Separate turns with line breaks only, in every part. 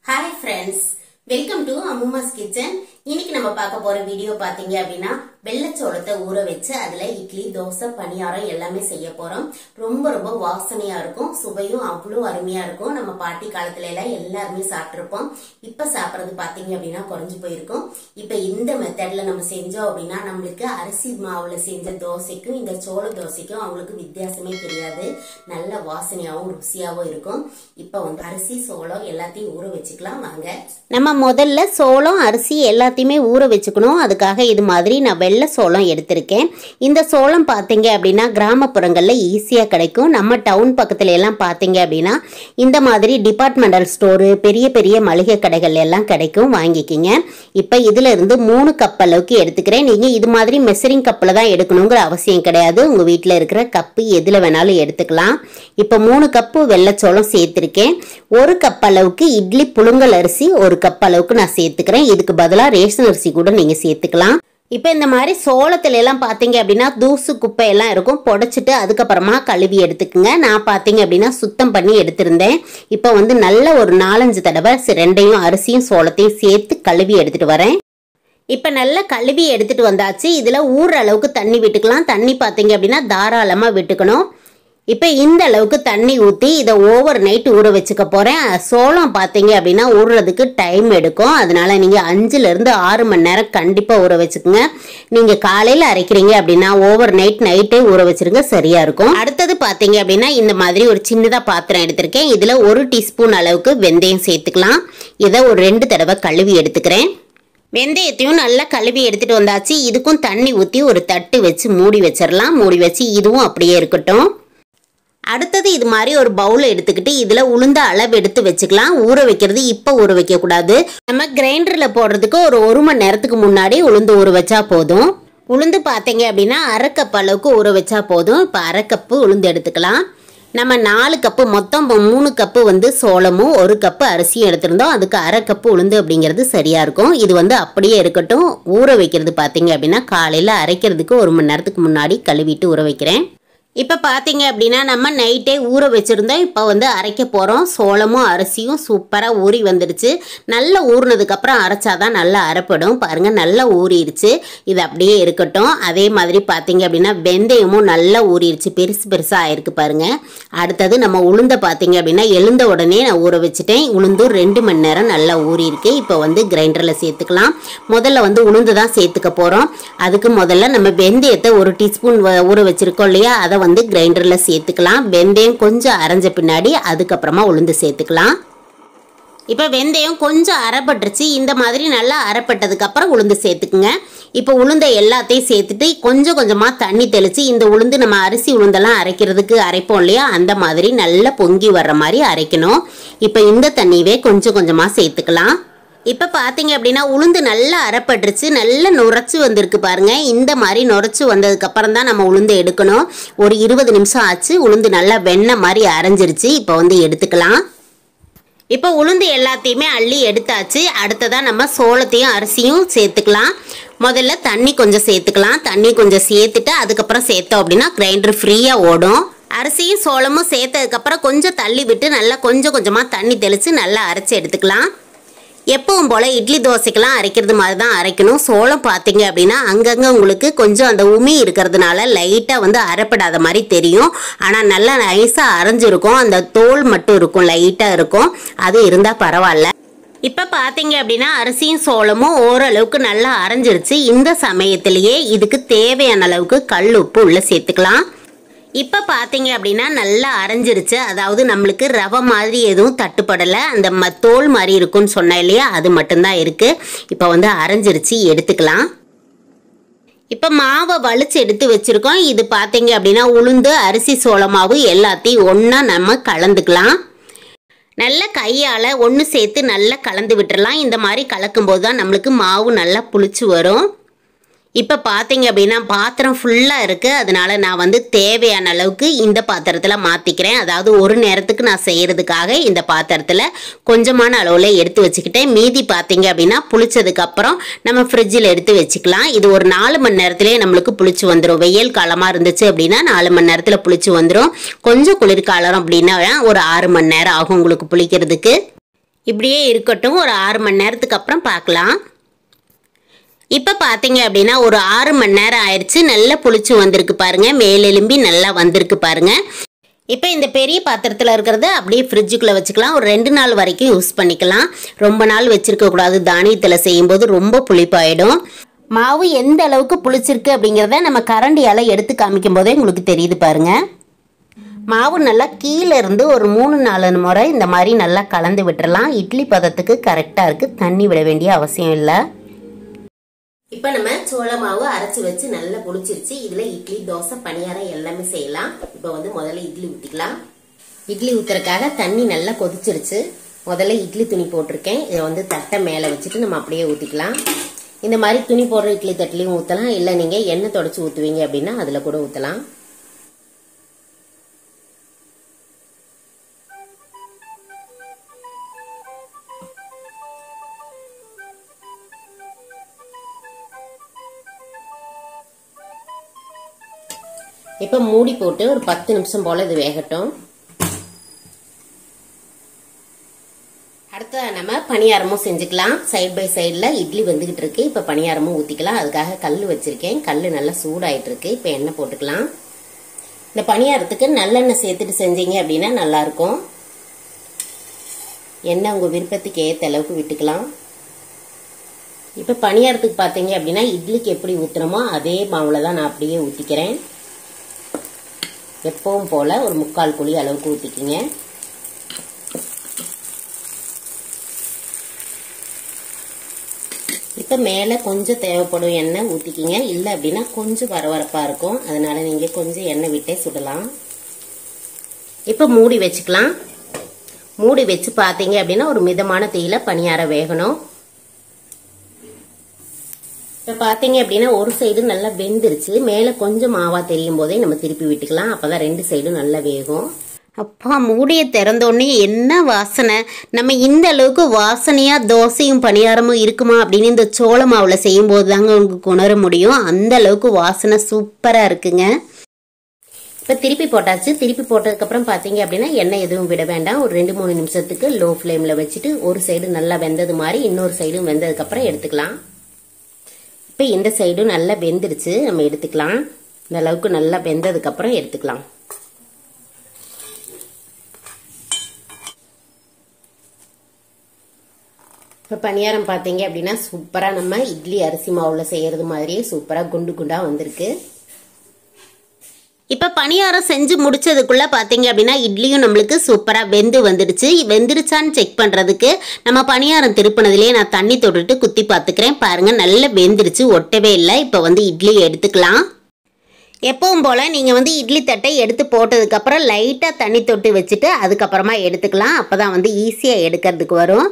hi friends welcome to Ammuma's kitchen இன்னைக்கு நம்ம பார்க்க போற வீடியோ பாத்தீங்க அப்படின்னா வெள்ளச்சோளத்தை ஊற வச்சு அதுல இட்லி தோசை பணியாரம் எல்லாமே செய்ய போறோம் ரொம்ப ரொம்ப வாசனையா இருக்கும் சுவையும் அவ்வளவு அருமையா இருக்கும் நம்ம பாட்டி காலத்துல எல்லாம் எல்லாருமே சாப்பிட்டிருப்போம் இப்ப சாப்பிடுறது பாத்தீங்க அப்படின்னா குறைஞ்சு போயிருக்கும் இப்ப இந்த மெத்தட்ல நம்ம செஞ்சோம் அப்படின்னா நம்மளுக்கு அரிசி மாவுல செஞ்ச தோசைக்கும் இந்த சோள தோசைக்கும் அவங்களுக்கு வித்தியாசமே தெரியாது நல்ல வாசனையாவும் ருசியாவும் இருக்கும் இப்ப வந்து அரிசி சோளம் எல்லாத்தையும் ஊற வச்சுக்கலாம் வாங்க
நம்ம முதல்ல சோளம் அரிசி எல்லாத்தையுமே ஊற வச்சுக்கணும் அதுக்காக இது மாதிரி நான் வெள்ளை சோளம் எடுத்திருக்கேன் இந்த சோளம் பார்த்தீங்க அப்படின்னா கிராமப்புறங்களில் ஈஸியாக கிடைக்கும் நம்ம டவுன் பக்கத்துல எல்லாம் பார்த்தீங்க அப்படின்னா இந்த மாதிரி டிபார்ட்மெண்டல் ஸ்டோரு பெரிய பெரிய மளிகை கடைகள் எல்லாம் கிடைக்கும் வாங்கிக்கிங்க இப்போ இதுல இருந்து மூணு கப் அளவுக்கு எடுத்துக்கிறேன் நீங்கள் இது மாதிரி மெஷரிங் கப்பில் தான் எடுக்கணுங்கிற அவசியம் கிடையாது உங்கள் வீட்டில் இருக்கிற கப்பு எதில் வேணாலும் எடுத்துக்கலாம் இப்போ மூணு கப்பு வெள்ளைச்சோளம் சேர்த்துருக்கேன் ஒரு கப் அளவுக்கு இட்லி புழுங்கல் அரிசி ஒரு கப் அளவுக்கு நான் சேர்த்துக்கிறேன் இதுக்கு பதிலாக ரேஷன் அரிசி கூட நீங்கள் சேர்த்துக்கலாம் இப்போ இந்த மாதிரி சோளத்துல எல்லாம் பார்த்தீங்க அப்படின்னா தூசு குப்பை எல்லாம் இருக்கும் புடைச்சிட்டு அதுக்கப்புறமா கழுவி எடுத்துக்குங்க நான் பார்த்தீங்க அப்படின்னா சுத்தம் பண்ணி எடுத்திருந்தேன் இப்போ வந்து நல்ல ஒரு நாலஞ்சு தடவை சி- ரெண்டையும் அரிசியும் சோளத்தையும் சேர்த்து கழுவி எடுத்துட்டு வரேன் இப்போ நல்லா கழுவி எடுத்துட்டு வந்தாச்சு இதில் ஊறுற அளவுக்கு தண்ணி விட்டுக்கலாம் தண்ணி பார்த்தீங்க அப்படின்னா தாராளமாக விட்டுக்கணும் இப்போ இந்த அளவுக்கு தண்ணி ஊற்றி இதை ஓவர் நைட் ஊற வச்சுக்க போகிறேன் சோளம் பார்த்தீங்க அப்படின்னா ஊறுறதுக்கு டைம் எடுக்கும் அதனால நீங்கள் அஞ்சுலேருந்து ஆறு மணி நேரம் கண்டிப்பாக ஊற வச்சுக்கோங்க நீங்கள் காலையில் அரைக்கிறீங்க அப்படின்னா ஓவர் நைட் நைட்டே ஊற வச்சிருங்க சரியாக இருக்கும் அடுத்தது பார்த்தீங்க அப்படின்னா இந்த மாதிரி ஒரு சின்னதாக பாத்திரம் எடுத்திருக்கேன் இதில் ஒரு டீஸ்பூன் அளவுக்கு வெந்தயம் சேர்த்துக்கலாம் இதை ஒரு ரெண்டு தடவை கழுவி எடுத்துக்கிறேன் வெந்தயத்தையும் நல்லா கழுவி எடுத்துட்டு வந்தாச்சு இதுக்கும் தண்ணி ஊற்றி ஒரு தட்டு வச்சு மூடி வச்சிடலாம் மூடி வச்சு இதுவும் அப்படியே இருக்கட்டும் அடுத்தது இது மாதிரி ஒரு பவுல் எடுத்துக்கிட்டு இதில் உளுந்த அளவு எடுத்து வச்சுக்கலாம் ஊற வைக்கிறது இப்போ ஊற வைக்கக்கூடாது நம்ம கிரைண்டரில் போடுறதுக்கு ஒரு ஒரு மணி நேரத்துக்கு முன்னாடி உளுந்து ஊற வச்சா போதும் உளுந்து பார்த்தீங்க அப்படின்னா அரை கப் அளவுக்கு ஊற வச்சா போதும் இப்போ அரை கப்பு உளுந்து எடுத்துக்கலாம் நம்ம நாலு கப்பு மொத்தம் இப்போ மூணு கப்பு வந்து சோளமும் ஒரு கப்பு அரிசியும் எடுத்திருந்தோம் அதுக்கு அரை கப்பு உளுந்து அப்படிங்கிறது சரியாக இருக்கும் இது வந்து அப்படியே இருக்கட்டும் ஊற வைக்கிறது பார்த்தீங்க அப்படின்னா காலையில் அரைக்கிறதுக்கு ஒரு மணி நேரத்துக்கு முன்னாடி கழுவிட்டு ஊற வைக்கிறேன் இப்போ பார்த்தீங்க அப்படின்னா நம்ம நைட்டே ஊற வச்சுருந்தோம் இப்போ வந்து அரைக்க போகிறோம் சோளமும் அரிசியும் சூப்பராக ஊறி வந்துடுச்சு நல்லா ஊறினதுக்கப்புறம் அரைச்சாதான் நல்லா அரைப்படும் பாருங்கள் நல்லா ஊறிடுச்சு இது அப்படியே இருக்கட்டும் அதே மாதிரி பார்த்தீங்க அப்படின்னா வெந்தயமும் நல்லா ஊறிடுச்சு பெருசு பெருசாக ஆயிருக்கு பாருங்கள் அடுத்தது நம்ம உளுந்த பார்த்தீங்க அப்படின்னா எழுந்த உடனே நான் ஊற வச்சுட்டேன் உளுந்தும் ரெண்டு மணி நேரம் நல்லா ஊறியிருக்கு இப்போ வந்து கிரைண்டரில் சேர்த்துக்கலாம் முதல்ல வந்து உளுந்து தான் சேர்த்துக்க போகிறோம் அதுக்கு முதல்ல நம்ம வெந்தயத்தை ஒரு டீஸ்பூன் ஊற வச்சுருக்கோம் இல்லையா அதை வந்து கிரைண்டரில் சேர்த்துக்கலாம் வெந்தயம் கொஞ்சம் அரைஞ்ச பின்னாடி அதுக்கப்புறமா உளுந்து சேர்த்துக்கலாம் இப்போ வெந்தயம் கொஞ்சம் அரைப்பட்டுருச்சு இந்த மாதிரி நல்லா அரைப்பட்டதுக்கு அப்புறம் உளுந்து சேர்த்துக்குங்க இப்போ உளுந்த எல்லாத்தையும் சேர்த்துட்டு கொஞ்சம் கொஞ்சமாக தண்ணி தெளித்து இந்த உளுந்து நம்ம அரிசி உளுந்தெல்லாம் அரைக்கிறதுக்கு அரைப்போம் இல்லையா அந்த மாதிரி நல்லா பொங்கி வர்ற மாதிரி அரைக்கணும் இப்போ இந்த தண்ணியவே கொஞ்சம் கொஞ்சமாக சேர்த்துக்கலாம் இப்போ பார்த்தீங்க அப்படின்னா உளுந்து நல்லா அரைப்பட்டுருச்சு நல்லா நுரைச்சி வந்திருக்கு பாருங்க இந்த மாதிரி நுரைச்சி வந்ததுக்கு அப்புறம் தான் நம்ம உளுந்து எடுக்கணும் ஒரு இருபது நிமிஷம் ஆச்சு உளுந்து நல்லா வெண்ணெய் மாதிரி அரைஞ்சிருச்சு இப்போ வந்து எடுத்துக்கலாம் இப்போ உளுந்து எல்லாத்தையுமே அள்ளி எடுத்தாச்சு அடுத்ததாக நம்ம சோளத்தையும் அரிசியும் சேர்த்துக்கலாம் முதல்ல தண்ணி கொஞ்சம் சேர்த்துக்கலாம் தண்ணி கொஞ்சம் சேர்த்துட்டு அதுக்கப்புறம் சேர்த்தோம் அப்படின்னா கிரைண்டர் ஃப்ரீயாக ஓடும் அரிசியும் சோளமும் சேர்த்ததுக்கப்புறம் கொஞ்சம் தள்ளி விட்டு நல்லா கொஞ்சம் கொஞ்சமாக தண்ணி தெளித்து நல்லா அரைச்சி எடுத்துக்கலாம் எப்பவும் போல் இட்லி தோசைக்கெல்லாம் அரைக்கிறது மாதிரி தான் அரைக்கணும் சோளம் பார்த்தீங்க அப்படின்னா அங்கங்கே உங்களுக்கு கொஞ்சம் அந்த உமி இருக்கிறதுனால லைட்டாக வந்து அரைப்படாத மாதிரி தெரியும் ஆனால் நல்லா நைஸாக அரைஞ்சிருக்கும் அந்த தோல் மட்டும் இருக்கும் லைட்டாக இருக்கும் அது இருந்தால் பரவாயில்ல இப்போ பார்த்தீங்க அப்படின்னா அரிசியும் சோளமும் ஓரளவுக்கு நல்லா அரைஞ்சிருச்சு இந்த சமயத்திலேயே இதுக்கு தேவையான அளவுக்கு கல் உப்பு உள்ளே சேர்த்துக்கலாம் இப்போ பார்த்தீங்க அப்படின்னா நல்லா அரைஞ்சிருச்சு அதாவது நம்மளுக்கு ரவை மாதிரி எதுவும் தட்டுப்படலை அந்த ம தோல் மாதிரி இருக்கும்னு சொன்னேன் இல்லையா அது மட்டும்தான் இருக்குது இப்போ வந்து அரைஞ்சிருச்சு எடுத்துக்கலாம் இப்போ மாவை வலிச்சு எடுத்து வச்சுருக்கோம் இது பார்த்தீங்க அப்படின்னா உளுந்து அரிசி சோள மாவு எல்லாத்தையும் ஒன்றா நம்ம கலந்துக்கலாம் நல்ல கையால் ஒன்று சேர்த்து நல்லா கலந்து விட்டுறலாம் இந்த மாதிரி கலக்கும்போது தான் நம்மளுக்கு மாவு நல்லா புளிச்சு வரும் இப்போ பார்த்தீங்க அப்படின்னா பாத்திரம் ஃபுல்லாக இருக்குது அதனால நான் வந்து தேவையான அளவுக்கு இந்த பாத்திரத்தில் மாற்றிக்கிறேன் அதாவது ஒரு நேரத்துக்கு நான் செய்கிறதுக்காக இந்த பாத்திரத்தில் கொஞ்சமான அளவில் எடுத்து வச்சுக்கிட்டேன் மீதி பார்த்தீங்க அப்படின்னா புளிச்சதுக்கப்புறம் நம்ம ஃப்ரிட்ஜில் எடுத்து வச்சுக்கலாம் இது ஒரு நாலு மணி நேரத்துலேயே நம்மளுக்கு புளிச்சு வந்துடும் வெயில் காலமாக இருந்துச்சு அப்படின்னா நாலு மணி நேரத்தில் புளிச்சு வந்துடும் கொஞ்சம் குளிர்காலம் அப்படின்னா ஒரு ஆறு மணி நேரம் ஆகும் உங்களுக்கு புளிக்கிறதுக்கு இப்படியே இருக்கட்டும் ஒரு ஆறு மணி நேரத்துக்கு அப்புறம் பார்க்கலாம் இப்போ பார்த்தீங்க அப்படின்னா ஒரு ஆறு மணி நேரம் ஆயிடுச்சு நல்லா புளிச்சு வந்திருக்கு பாருங்க மேலெலும்பி நல்லா வந்திருக்கு பாருங்க இப்போ இந்த பெரிய பாத்திரத்தில் இருக்கிறத அப்படியே ஃப்ரிட்ஜுக்குள்ளே வச்சுக்கலாம் ஒரு ரெண்டு நாள் வரைக்கும் யூஸ் பண்ணிக்கலாம் ரொம்ப நாள் வச்சிருக்க கூடாது தானியத்தில் செய்யும்போது ரொம்ப புளிப்பாயிடும் மாவு எந்த அளவுக்கு புளிச்சிருக்கு அப்படிங்கிறத நம்ம கரண்டியால் எடுத்து காமிக்கும் போதே உங்களுக்கு தெரியுது பாருங்க மாவு நல்லா கீழே இருந்து ஒரு மூணு நாலு முறை இந்த மாதிரி நல்லா கலந்து விட்டுறலாம் இட்லி பதத்துக்கு கரெக்டாக இருக்குது தண்ணி விட வேண்டிய அவசியம் இல்லை
இப்ப நம்ம சோள மாவு அரைச்சு வச்சு நல்லா புளிச்சிருச்சு இதுல இட்லி தோசை பணியாரம் எல்லாமே செய்யலாம் இப்ப வந்து முதல்ல இட்லி ஊத்திக்கலாம் இட்லி ஊத்துறதுக்காக தண்ணி நல்லா கொதிச்சிருச்சு முதல்ல இட்லி துணி போட்டிருக்கேன் இதை வந்து தட்டை மேல வச்சுட்டு நம்ம அப்படியே ஊத்திக்கலாம் இந்த மாதிரி துணி போடுற இட்லி தட்டிலையும் ஊத்தலாம் இல்ல நீங்க எண்ணெய் தொடச்சு ஊத்துவீங்க அப்படின்னா அதுல கூட ஊத்தலாம் இப்போ மூடி போட்டு ஒரு பத்து நிமிஷம் போல இது வேகட்டும் அடுத்த நம்ம பணியாரமும் செஞ்சுக்கலாம் சைட் பை சைடில் இட்லி வந்துகிட்டு இருக்கு இப்போ பணியாரமும் ஊற்றிக்கலாம் அதுக்காக கல் வச்சிருக்கேன் கல் நல்லா சூடாயிட்டு இருக்கு இப்போ எண்ணெய் போட்டுக்கலாம் இந்த பணியாரத்துக்கு நல்லெண்ணெய் சேர்த்துட்டு செஞ்சீங்க அப்படின்னா நல்லா இருக்கும் எண்ணெய் உங்கள் விருப்பத்துக்கு ஏற்ற அளவுக்கு விட்டுக்கலாம் இப்போ பணியாரத்துக்கு பார்த்தீங்க அப்படின்னா இட்லிக்கு எப்படி ஊற்றுறோமோ அதே மாவில் தான் நான் அப்படியே ஊற்றிக்கிறேன் எப்பவும் போல ஒரு முக்கால் குழி அளவுக்கு ஊற்றிக்கிங்க இப்போ மேலே கொஞ்சம் தேவைப்படும் எண்ணெய் ஊற்றிக்கிங்க இல்லை அப்படின்னா கொஞ்சம் வரவரப்பாக இருக்கும் அதனால நீங்கள் கொஞ்சம் எண்ணெய் விட்டே சுடலாம் இப்போ மூடி வச்சுக்கலாம் மூடி வச்சு பார்த்தீங்க அப்படின்னா ஒரு மிதமான தீயில பணியாரம் வேகணும் இப்போ பார்த்தீங்க அப்படின்னா ஒரு சைடு நல்லா வெந்துருச்சு மேலே கொஞ்சம் மாவா தெரியும் போதே நம்ம திருப்பி விட்டுக்கலாம் அப்பதான் ரெண்டு சைடும் நல்லா வேகும்
அப்பா மூடியை திறந்தோடனே என்ன வாசனை நம்ம இந்த அளவுக்கு வாசனையாக தோசையும் பணியாரமும் இருக்குமா அப்படின்னு இந்த சோள மாவில் செய்யும்போது தாங்க உங்களுக்கு உணர முடியும் அந்த அளவுக்கு வாசனை சூப்பராக இருக்குங்க
இப்போ திருப்பி போட்டாச்சு திருப்பி போட்டதுக்கப்புறம் பார்த்தீங்க அப்படின்னா எண்ணெய் எதுவும் விட வேண்டாம் ஒரு ரெண்டு மூணு நிமிஷத்துக்கு லோ ஃப்ளேமில் வச்சுட்டு ஒரு சைடு நல்லா வெந்தது மாதிரி இன்னொரு சைடும் வெந்ததுக்கப்புறம் எடுத்துக்கலாம் இப்போ இந்த சைடும் நல்லா வெந்துருச்சு நம்ம எடுத்துக்கலாம் இந்த அளவுக்கு நல்லா வெந்ததுக்கப்புறம் எடுத்துக்கலாம் இப்போ பணியாரம் பார்த்தீங்க அப்படின்னா சூப்பராக நம்ம இட்லி அரிசி மாவில் செய்கிறது மாதிரியே சூப்பராக குண்டு குண்டாக வந்திருக்கு
இப்போ பணியாரம் செஞ்சு முடிச்சதுக்குள்ளே பார்த்தீங்க அப்படின்னா இட்லியும் நம்மளுக்கு சூப்பராக வெந்து வந்துடுச்சு வெந்துருச்சான்னு செக் பண்ணுறதுக்கு நம்ம பணியாரம் திருப்பினதுலேயே நான் தண்ணி தொட்டுட்டு குத்தி பார்த்துக்கிறேன் பாருங்கள் நல்லா வெந்துருச்சு ஒட்டவே இல்லை இப்போ வந்து இட்லி எடுத்துக்கலாம் எப்பவும் போல் நீங்கள் வந்து இட்லி தட்டை எடுத்து போட்டதுக்கப்புறம் லைட்டாக தண்ணி தொட்டு வச்சுட்டு அதுக்கப்புறமா எடுத்துக்கலாம் அப்போ தான் வந்து ஈஸியாக எடுக்கிறதுக்கு வரும்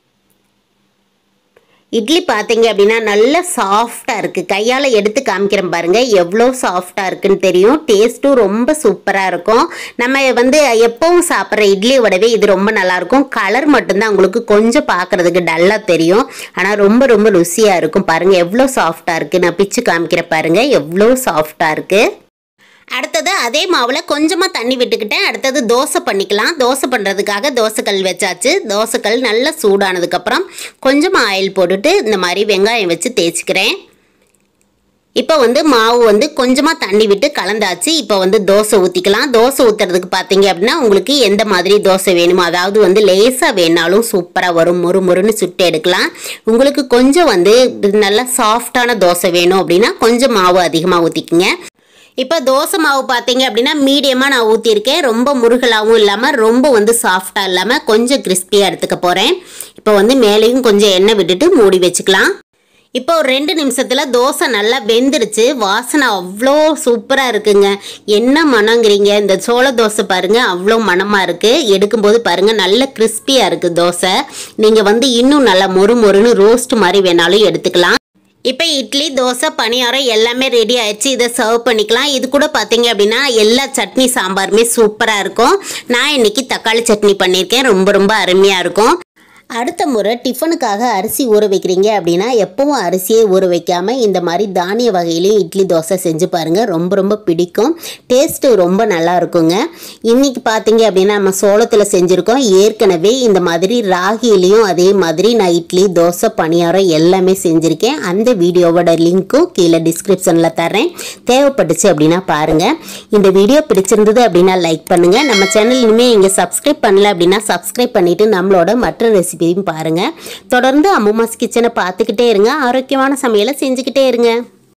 இட்லி பார்த்தீங்க அப்படின்னா நல்ல சாஃப்டாக இருக்குது கையால் எடுத்து காமிக்கிறேன் பாருங்கள் எவ்வளோ சாஃப்டாக இருக்குன்னு தெரியும் டேஸ்ட்டும் ரொம்ப சூப்பராக இருக்கும் நம்ம வந்து எப்பவும் சாப்பிட்ற இட்லியை விடவே இது ரொம்ப நல்லாயிருக்கும் கலர் மட்டும்தான் உங்களுக்கு கொஞ்சம் பார்க்குறதுக்கு டல்லாக தெரியும் ஆனால் ரொம்ப ரொம்ப ருசியாக இருக்கும் பாருங்கள் எவ்வளோ சாஃப்டாக இருக்குது நான் பிச்சு காமிக்கிறேன் பாருங்கள் எவ்வளோ சாஃப்டாக இருக்குது அடுத்தது அதே மாவில் கொஞ்சமாக தண்ணி விட்டுக்கிட்டேன் அடுத்தது தோசை பண்ணிக்கலாம் தோசை பண்ணுறதுக்காக தோசைக்கல் வச்சாச்சு தோசைக்கல் நல்லா சூடானதுக்கப்புறம் கொஞ்சமாக ஆயில் போட்டுட்டு இந்த மாதிரி வெங்காயம் வச்சு தேய்ச்சிக்கிறேன் இப்போ வந்து மாவு வந்து கொஞ்சமாக தண்ணி விட்டு கலந்தாச்சு இப்போ வந்து தோசை ஊற்றிக்கலாம் தோசை ஊற்றுறதுக்கு பார்த்தீங்க அப்படின்னா உங்களுக்கு எந்த மாதிரி தோசை வேணுமோ அதாவது வந்து லேசாக வேணாலும் சூப்பராக வரும் மொறு மொறுன்னு சுட்டு எடுக்கலாம் உங்களுக்கு கொஞ்சம் வந்து நல்லா சாஃப்டான தோசை வேணும் அப்படின்னா கொஞ்சம் மாவு அதிகமாக ஊற்றிக்குங்க இப்போ தோசை மாவு பார்த்தீங்க அப்படின்னா மீடியமாக நான் ஊற்றிருக்கேன் ரொம்ப முருகலாகவும் இல்லாமல் ரொம்ப வந்து சாஃப்டாக இல்லாமல் கொஞ்சம் கிறிஸ்பியாக எடுத்துக்க போகிறேன் இப்போ வந்து மேலேயும் கொஞ்சம் எண்ணெய் விட்டுட்டு மூடி வச்சுக்கலாம் இப்போ ஒரு ரெண்டு நிமிஷத்தில் தோசை நல்லா வெந்துருச்சு வாசனை அவ்வளோ சூப்பராக இருக்குங்க என்ன மனங்கிறீங்க இந்த சோள தோசை பாருங்கள் அவ்வளோ மணமாக இருக்குது எடுக்கும்போது பாருங்கள் நல்ல கிறிஸ்பியாக இருக்குது தோசை நீங்கள் வந்து இன்னும் நல்லா மொறு மொறுன்னு ரோஸ்ட் மாதிரி வேணாலும் எடுத்துக்கலாம் இப்போ இட்லி தோசை பணியாரம் எல்லாமே ரெடி ஆயிடுச்சு இதை சர்வ் பண்ணிக்கலாம் இது கூட பார்த்தீங்க அப்படின்னா எல்லா சட்னி சாம்பாருமே சூப்பராக இருக்கும் நான் இன்னைக்கு தக்காளி சட்னி பண்ணியிருக்கேன் ரொம்ப ரொம்ப அருமையாக இருக்கும் அடுத்த முறை டிஃபனுக்காக அரிசி ஊற வைக்கிறீங்க அப்படின்னா எப்பவும் அரிசியே ஊற வைக்காம இந்த மாதிரி தானிய வகையிலையும் இட்லி தோசை செஞ்சு பாருங்க ரொம்ப ரொம்ப பிடிக்கும் டேஸ்ட்டு ரொம்ப நல்லா இருக்குங்க இன்னைக்கு பார்த்தீங்க அப்படின்னா நம்ம சோளத்தில் செஞ்சுருக்கோம் ஏற்கனவே இந்த மாதிரி ராகிலையும் அதே மாதிரி நான் இட்லி தோசை பணியாரம் எல்லாமே செஞ்சுருக்கேன் அந்த வீடியோவோட லிங்க்கும் கீழே டிஸ்கிரிப்ஷனில் தரேன் தேவைப்பட்டுச்சு அப்படின்னா பாருங்கள் இந்த வீடியோ பிடிச்சிருந்தது அப்படின்னா லைக் பண்ணுங்கள் நம்ம சேனல் இனிமேல் இங்கே சப்ஸ்கிரைப் பண்ணல அப்படின்னா சப்ஸ்கிரைப் பண்ணிவிட்டு நம்மளோட மற்ற ரெசிபியும் பாருங்கள் தொடர்ந்து அம்முமாஸ் கிச்சனை பார்த்துக்கிட்டே இருங்க ஆரோக்கியமான சமையலை செஞ்சுக்கிட்டே இருங்க